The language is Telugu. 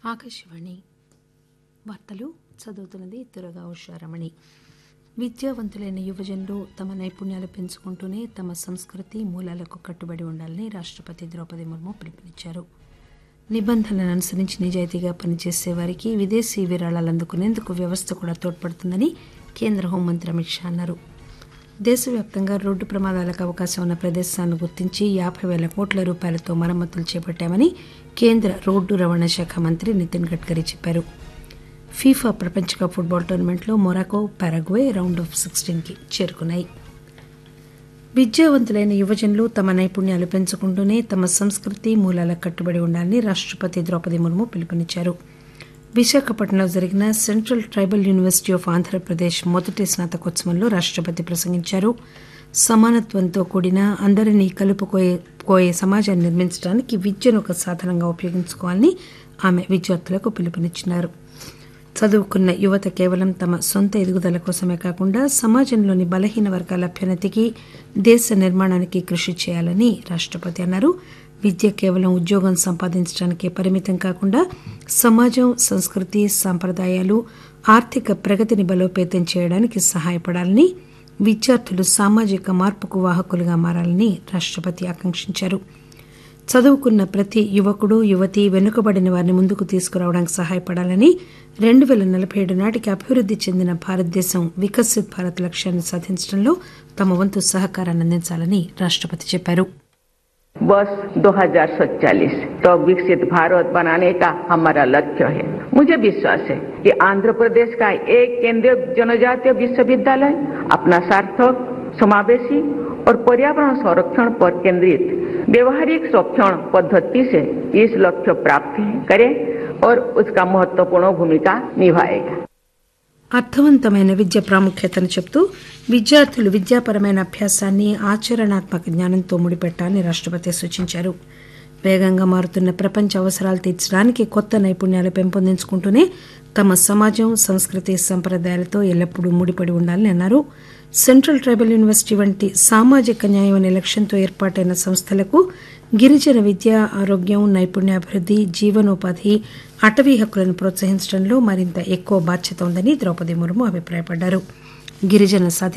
ఆకాశవాణి వార్తలు చదువుతున్నది దురగా ఉషారమణి విద్యావంతులైన యువజనులు తమ నైపుణ్యాలు పెంచుకుంటూనే తమ సంస్కృతి మూలాలకు కట్టుబడి ఉండాలని రాష్టపతి ద్రౌపది ముర్ము పిలుపునిచ్చారు నిబంధనలను అనుసరించి నిజాయితీగా పనిచేసే వారికి విదేశీ విరాళాలు అందుకునేందుకు వ్యవస్థ కూడా తోడ్పడుతుందని కేంద్ర హోంమంత్రి అమిత్ షా అన్నారు దేశవ్యాప్తంగా రోడ్డు ప్రమాదాలకు అవకాశం ఉన్న ప్రదేశాలను గుర్తించి యాభై వేల కోట్ల రూపాయలతో మరమ్మతులు చేపట్టామని కేంద్ర రోడ్డు రవాణా శాఖ మంత్రి నితిన్ గడ్కరీ చెప్పారు ఫీఫా ప్రపంచ కప్ ఫుట్బాల్ టోర్నమెంట్లో మొరాకో పారగ్వే రౌండ్ ఆఫ్ సిక్స్టీన్కి చేరుకున్నాయి విద్యావంతులైన యువజనులు తమ నైపుణ్యాలు పెంచుకుంటూనే తమ సంస్కృతి మూలాలకు కట్టుబడి ఉండాలని రాష్టపతి ద్రౌపది ముర్ము పిలుపునిచ్చారు విశాఖపట్నంలో జరిగిన central tribal university of Andhra Pradesh మొదటి స్నాతకోత్సవంలో రాష్టపతి ప్రసంగించారు సమానత్వంతో కూడిన అందరినీ కలుపుకోయే కోయే సమాజాన్ని నిర్మించడానికి విద్యను ఒక సాధనంగా ఉపయోగించుకోవాలని ఆమె విద్యార్థులకు పిలుపునిచ్చినారు చదువుకున్న యువత కేవలం తమ సొంత ఎదుగుదల కోసమే కాకుండా సమాజంలోని బలహీన వర్గాల అభ్యున్నతికి దేశ నిర్మాణానికి కృషి చేయాలని రాష్టపతి అన్నారు విద్య కేవలం ఉద్యోగం సంపాదించడానికే పరిమితం కాకుండా సమాజం సంస్కృతి సాంప్రదాయాలు ఆర్థిక ప్రగతిని బలోపేతం చేయడానికి సహాయపడాలని విద్యార్థులు సామాజిక మార్పుకు వాహకులుగా మారాలని రాష్టపతి ఆకాంక్షించారు చదువుకున్న ప్రతి యువకుడు యువతి వెనుకబడిన వారిని ముందుకు తీసుకురావడానికి సహాయపడాలని రెండు పేల నలభై ఏడు నాటికి అభివృద్ది చెందిన భారతదేశం వికసిత్ భారత్ లక్ష్యాన్ని సాధించడంలో తమ వంతు సహకారాన్ని అందించాలని రాష్టపతి చెప్పారు वर्ष 2047 तो विकसित भारत बनाने का हमारा लक्ष्य है मुझे विश्वास है कि आंध्र प्रदेश का एक केंद्रीय जनजातीय विश्वविद्यालय अपना सार्थक समावेशी और पर्यावरण संरक्षण पर केंद्रित व्यवहारिक संरक्षण पद्धति से इस लक्ष्य प्राप्त करे और उसका महत्वपूर्ण भूमिका निभाएगा అర్థవంతమైన విద్య ప్రాముఖ్యతను చెబుతూ విద్యార్థులు విద్యాపరమైన అభ్యాసాన్ని ఆచరణాత్మక జ్ఞానంతో ముడిపెట్టాలని రాష్టపతి సూచించారు వేగంగా మారుతున్న ప్రపంచ అవసరాలు తీర్చడానికి కొత్త నైపుణ్యాలు పెంపొందించుకుంటూనే తమ సమాజం సంస్కృతి సంప్రదాయాలతో ఎల్లప్పుడూ ముడిపడి ఉండాలని అన్నారు సెంట్రల్ ట్రైబల్ యూనివర్సిటీ వంటి సామాజిక న్యాయం అనే లక్ష్యంతో ఏర్పాటైన సంస్థలకు గిరిజన విద్య ఆరోగ్యం నైపుణ్యాభివృద్ది జీవనోపాధి అటవీ హక్కులను ప్రోత్సహించడంలో మరింత ఎక్కువ బాధ్యత ఉందని ద్రౌపది ముర్ము అభిప్రాయపడ్డారు గిరిజన సాధి